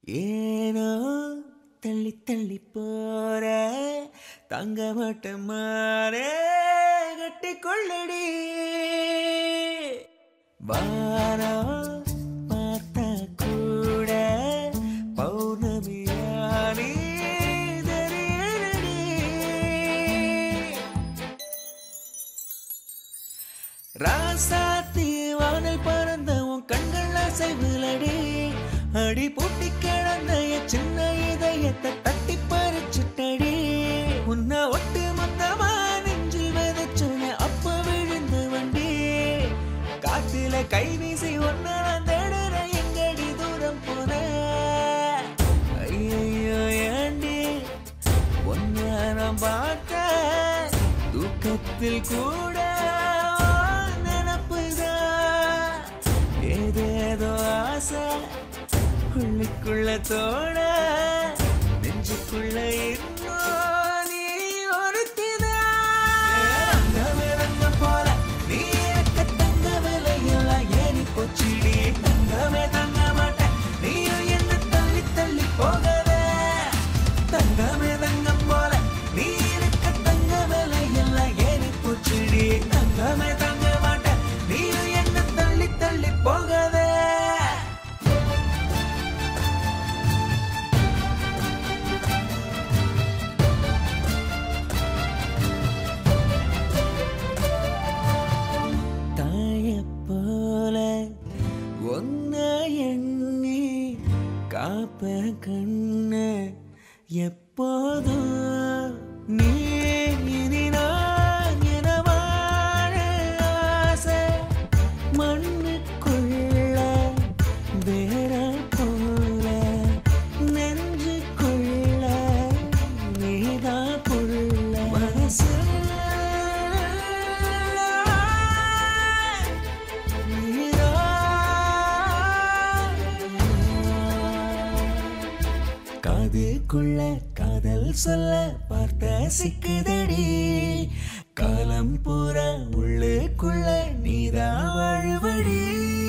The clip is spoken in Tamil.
ஏனோ தள்ளி தள்ளி போற தங்க மாட்டேன் மாறே கட்டி கொள்ளடி வாரா பார்த்த கூட பௌர்ணமியானே தெரியலடி ராசாத்தி வானல் பறந்த உன் கண்கள் அசைவுலடி அடி பூட்டி கிடந்த என் சின்ன இதயத்தை தட்டி பறிச்சுட்டடி உன்னை ஒட்டு மொத்தமா நெஞ்சில் விதைச்சுன அப்ப விழுந்த வண்டி காட்டுல கை வீசி ஒன்னு நான் தேடுற எங்கடி தூரம் போன ஐயோ ஏண்டி ஒன்னு நான் பார்க்க தூக்கத்தில் கூட நினப்புதான் ஏதேதோ ஆசை உள்ளுக்குள்ள தோட நெஞ்சுக்குள்ள இன்னும் நீ ஒருத்திதான் தங்கமே போல நீ எனக்கு தங்க விலையெல்லாம் ஏறி போச்சுடி தங்கமே தங்க மாட்டேன் நீயும் என்ன தள்ளி தள்ளி போகல தங்கமே தங்கம் போல நீ எனக்கு தங்க விலையெல்லாம் ஏறி போச்சுடி தங்கமே தங்க மாட்டேன் நீயும் என்ன தள்ளி தள்ளி போகல தாயைப் போல ஒன்ன எண்ணி காப்ப கண்ணு எப்போதும் நீ இனி நான் என வாழ ஆசை மண்ணுக்குள்ள வேற போல நெஞ்சுக்குள்ள நீதா புள்ள மனசு காதுக்குள்ள காதல் சொல்ல பார்த்த சிக்குதடி காலம் பூரா உள்ளுக்குள்ள நீதா வாழுவடி